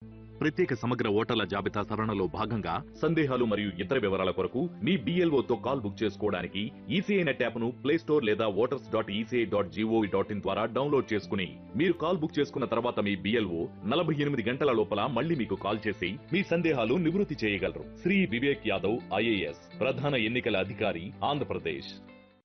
ప్రత్యేక సమగ్ర ఓటర్ల జాబితా సవరణలో భాగంగా సందేహాలు మరియు ఇతర వివరాల కొరకు మీ BLO తో కాల్ బుక్ చేసుకోవడానికి ఈసీఐ నెట్ యాప్ ను ప్లే స్టోర్ లేదా voters dot ECI dot gov dot in ద్వారా డౌన్లోడ్ చేసుకుని మీరు కాల్ బుక్ చేసుకున్న తర్వాత మీ బిఎల్ఓ నలభై ఎనిమిది గంటల లోపల మళ్ళీ మీకు కాల్ చేసి మీ సందేహాలు నివృత్తి చేయగలరు శ్రీ వివేక్ యాదవ్ ఐఏఎస్ ప్రధాన ఎన్నికల అధికారి ఆంధ్రప్రదేశ్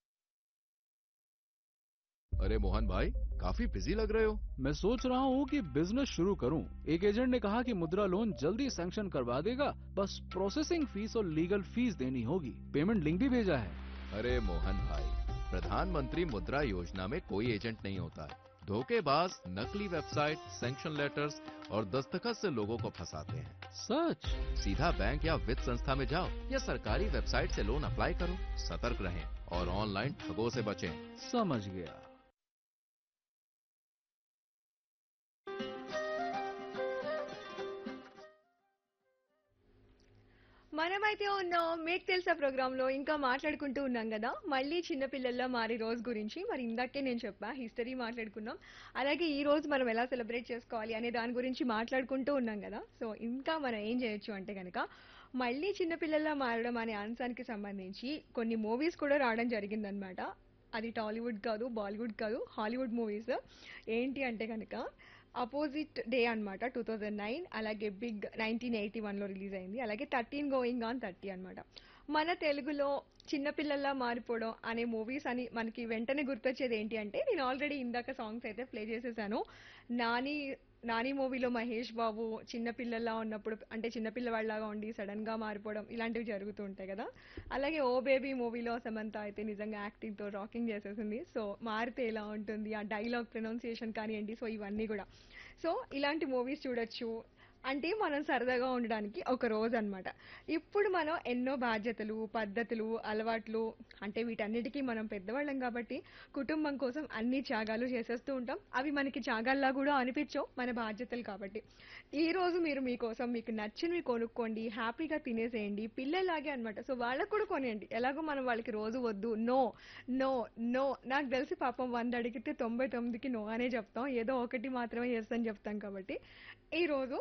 अरे मोहन भाई काफी बिजी लग रहे हो मैं सोच रहा हूँ कि बिजनेस शुरू करूँ एक एजेंट ने कहा कि मुद्रा लोन जल्दी सैंक्शन करवा देगा बस प्रोसेसिंग फीस और लीगल फीस देनी होगी पेमेंट लिंक भी भेजा है अरे मोहन भाई प्रधानमंत्री मुद्रा योजना में कोई एजेंट नहीं होता है धोखेबाज नकली वेबसाइट सैंक्शन लेटर्स और दस्तखत से लोगों को फंसाते हैं सच सीधा बैंक या वित्त संस्था में जाओ या सरकारी वेबसाइट से लोन अप्लाई करो सतर्क रहें और ऑनलाइन ठगों से बचें समझ गया మనమైతే ఉన్నాం మీకు తెలుసా ప్రోగ్రామ్ లో ఇంకా మాట్లాడుకుంటూ ఉన్నాం కదా మళ్ళీ చిన్నపిల్లల్లో మారి రోజు గురించి మరి ఇందాకే నేను చెప్పా హిస్టరీ మాట్లాడుకున్నాం అలాగే ఈ రోజు మనం ఎలా సెలబ్రేట్ చేసుకోవాలి అనే దాని గురించి మాట్లాడుకుంటూ ఉన్నాం కదా సో ఇంకా మనం ఏం చేయొచ్చు అంటే కనుక మళ్ళీ చిన్నపిల్లల్లా మారడం అనే అంశానికి సంబంధించి కొన్ని మూవీస్ కూడా రావడం జరిగిందనమాట అది టాలీవుడ్ కాదు బాలీవుడ్ కాదు హాలీవుడ్ మూవీస్ ఏంటి అంటే కనుక అపోజిట్ డే అన్నమాట టూ థౌజండ్ నైన్ అలాగే బిగ్ నైన్టీన్ ఎయిటీ వన్లో రిలీజ్ అయింది అలాగే థర్టీన్ గోయింగ్ ఆన్ థర్టీ అన్నమాట మన తెలుగులో చిన్నపిల్లల్లా మారిపోవడం అనే మూవీస్ అని మనకి వెంటనే గుర్తొచ్చేది ఏంటి అంటే నేను ఆల్రెడీ ఇందాక సాంగ్స్ అయితే ప్లే చేసేసాను నాని నాని మూవీలో మహేష్ బాబు చిన్నపిల్లల్లా ఉన్నప్పుడు అంటే చిన్నపిల్లవాళ్ళలాగా ఉండి సడన్ గా మారిపోవడం ఇలాంటివి జరుగుతూ ఉంటాయి కదా అలాగే ఓ బేబీ మూవీలో సమంత అయితే నిజంగా యాక్టింగ్ తో రాకింగ్ చేసేసింది సో మారితే ఎలా ఉంటుంది ఆ డైలాగ్ ప్రొనౌన్సియేషన్ కానివ్వండి సో ఇవన్నీ కూడా సో ఇలాంటి మూవీస్ చూడొచ్చు అంటే మనం సరదాగా ఉండడానికి ఒక రోజు అన్నమాట ఇప్పుడు మనం ఎన్నో బాధ్యతలు పద్ధతులు అలవాట్లు అంటే వీటన్నిటికీ మనం పెద్దవాళ్ళం కాబట్టి కుటుంబం కోసం అన్ని త్యాగాలు చేసేస్తూ ఉంటాం అవి మనకి త్యాగాల్లా కూడా అనిపించవు మన బాధ్యతలు కాబట్టి ఈ రోజు మీరు మీకోసం మీకు నచ్చినవి కొనుక్కోండి హ్యాపీగా తినేసేయండి పిల్లలాగే అన్నమాట సో వాళ్ళకు కూడా కొనేయండి ఎలాగో మనం వాళ్ళకి రోజు వద్దు నో నో నో నాకు తెలిసి పాపం వంద అడిగితే తొంభై తొమ్మిదికి నో అనే చెప్తాం ఏదో ఒకటి మాత్రమే ఎస్ అని చెప్తాం కాబట్టి ఈ రోజు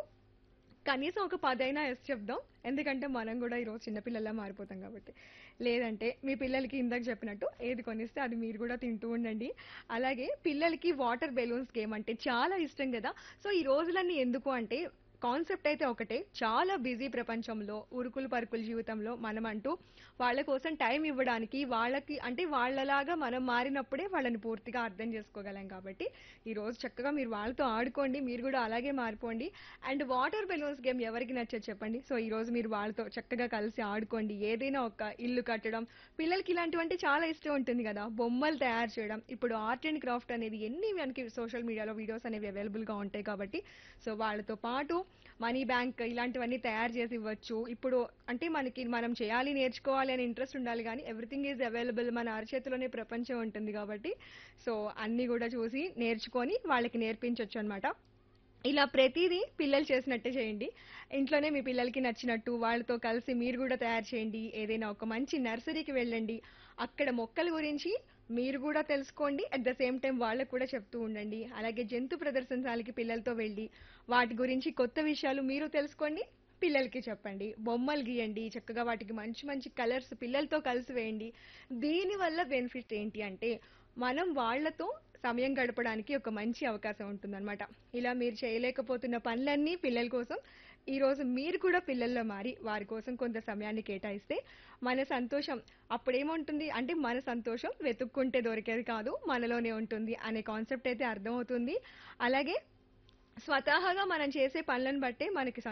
కనీసం ఒక పదైనా ఎస్ చెప్దాం ఎందుకంటే మనం కూడా ఈరోజు చిన్నపిల్లల్లా మారిపోతాం కాబట్టి లేదంటే మీ పిల్లలకి ఇందాక చెప్పినట్టు ఏది కొనిస్తే అది మీరు కూడా తింటూ ఉండండి అలాగే పిల్లలకి వాటర్ బెలూన్స్ గేమ్ అంటే చాలా ఇష్టం కదా సో ఈ రోజులన్నీ ఎందుకు అంటే కాన్సెప్ట్ అయితే ఒకటే చాలా బిజీ ప్రపంచంలో ఉరుకులు పరుకుల జీవితంలో మనం అంటూ వాళ్ళ కోసం టైం ఇవ్వడానికి వాళ్ళకి అంటే వాళ్ళలాగా మనం మారినప్పుడే వాళ్ళని పూర్తిగా అర్థం చేసుకోగలం కాబట్టి ఈ రోజు చక్కగా మీరు వాళ్ళతో ఆడుకోండి మీరు కూడా అలాగే మారిపోండి అండ్ వాటర్ బెలూన్స్ గేమ్ ఎవరికి నచ్చదు చెప్పండి సో ఈ రోజు మీరు వాళ్ళతో చక్కగా కలిసి ఆడుకోండి ఏదైనా ఒక ఇల్లు కట్టడం పిల్లలకి ఇలాంటివంటే చాలా ఇష్టం ఉంటుంది కదా బొమ్మలు తయారు చేయడం ఇప్పుడు ఆర్ట్ అండ్ క్రాఫ్ట్ అనేది ఎన్ని మనకి సోషల్ మీడియాలో వీడియోస్ అనేవి అవైలబుల్ గా ఉంటాయి కాబట్టి సో వాళ్ళతో పాటు మనీ బ్యాంక్ ఇలాంటివన్నీ తయారు చేసి ఇవ్వచ్చు ఇప్పుడు అంటే మనకి మనం చేయాలి నేర్చుకోవాలి అనే ఇంట్రెస్ట్ ఉండాలి కానీ ఎవ్రీథింగ్ ఈజ్ అవైలబుల్ మన అరచేతిలోనే ప్రపంచం ఉంటుంది కాబట్టి సో అన్ని కూడా చూసి నేర్చుకొని వాళ్ళకి నేర్పించవచ్చు అనమాట ఇలా ప్రతిదీ పిల్లలు చేసినట్టే చేయండి ఇంట్లోనే మీ పిల్లలకి నచ్చినట్టు వాళ్ళతో కలిసి మీరు కూడా తయారు చేయండి ఏదైనా ఒక మంచి నర్సరీకి వెళ్ళండి అక్కడ మొక్కల గురించి మీరు కూడా తెలుసుకోండి అట్ ద సేమ్ టైం వాళ్ళకు కూడా చెప్తూ ఉండండి అలాగే జంతు ప్రదర్శనశాలకి పిల్లలతో వెళ్ళి వాటి గురించి కొత్త విషయాలు మీరు తెలుసుకోండి పిల్లలకి చెప్పండి బొమ్మలు గీయండి చక్కగా వాటికి మంచి మంచి కలర్స్ పిల్లలతో కలిసి వేయండి దీనివల్ల బెనిఫిట్ ఏంటి అంటే మనం వాళ్ళతో సమయం గడపడానికి ఒక మంచి అవకాశం ఉంటుందన్నమాట ఇలా మీరు చేయలేకపోతున్న పనులన్నీ పిల్లల కోసం ఈ రోజు మీరు కూడా పిల్లల్లో మారి వారి కోసం కొంత సమయాన్ని కేటాయిస్తే మన సంతోషం అప్పుడేముంటుంది అంటే మన సంతోషం వెతుక్కుంటే దొరికేది కాదు మనలోనే ఉంటుంది అనే కాన్సెప్ట్ అయితే అర్థమవుతుంది అలాగే స్వతహాగా మనం చేసే పనులను బట్టే మనకి